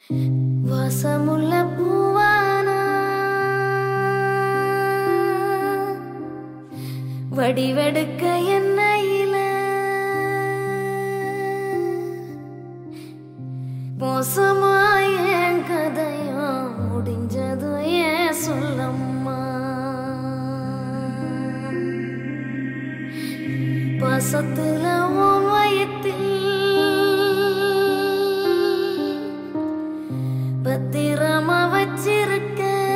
வாசமுள்ள பூவானா வடிவெடுக்க என்னையில மோசமாய கதையும் முடிஞ்சது ஏன் சொல்லம்மா பாசத்துல உன் வயத்தில் பத்திரமா வச்சிருக்க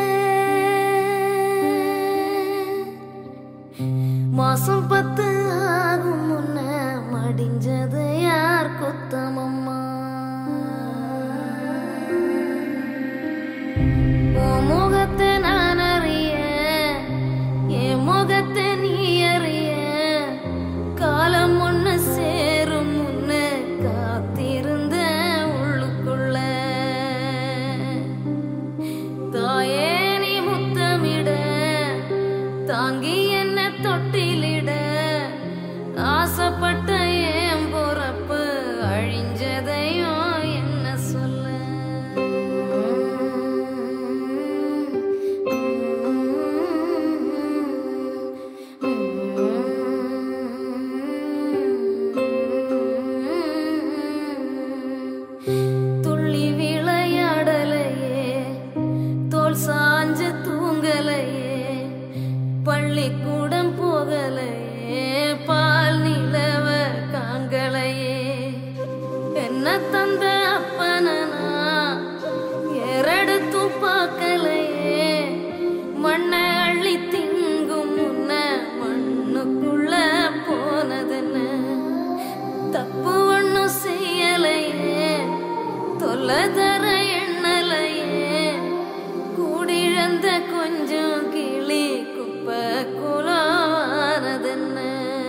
மாசம் பத்து ஆகும் முன்ன மடிஞ்சது யார் குத்தமம்மா உன் முகத்தை நான் அறிய என் முகத்தை நீ அறிய காலம் ஒண்ணு சேரும் முன்னு காத்திருந்த உள்ளுக்குள்ள தாயே நீ முத்தமிட தாங்கி என்ன தொட்டிலிட ஆசைப்பட்ட என் பொறப்பு அழிஞ்சதையும் என்ன சொல்ல துள்ளி விளையாடலையே தோல் சாஞ்சு தூங்கலையே பள்ளிக்கூடம் போகலையே பால் நிலவ காங்கலையே என்ன தந்த அப்பனனா எரடுத்தும் பார்க்கலையே மண்ணை அள்ளி திங்கும் முன்ன மண்ணுக்குள்ள போனதென்ன தப்பு ஒண்ணும் செய்யலையே தொல்லை தர எண்ணலையே கூடிழந்த கொஞ்சம் கிளி குப்பை குலானதென்ன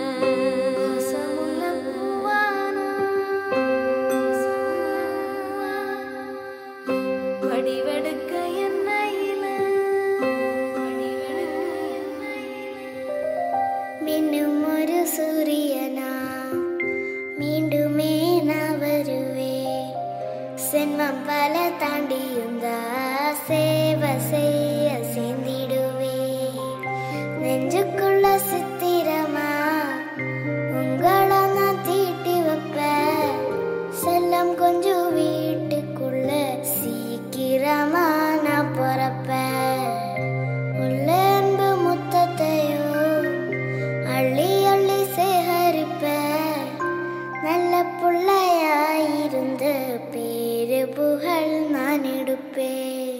வடிவெடுக்க என்னையில வடிவெடுக்க என்னையில மின்னும் ஒரு சூரியனா மீண்டுமே நான் வருவே சென்மம் பல தாண்டியுந்தா சேவ செய்ய சேர்ந்திடுவே நெஞ்சுக்குள்ள சித்திரமா உங்களை நான் தீட்டி வைப்பேன் செல்லம் கொஞ்சம் வீட்டுக்குள்ள சீக்கிரமா நான் பொறப்பேன் உள்ள அன்பு முத்தத்தையும் அள்ளி அள்ளி சேகரிப்ப நல்ல புள்ளையாயிருந்து பேரு புகழ் நான் எடுப்பேன்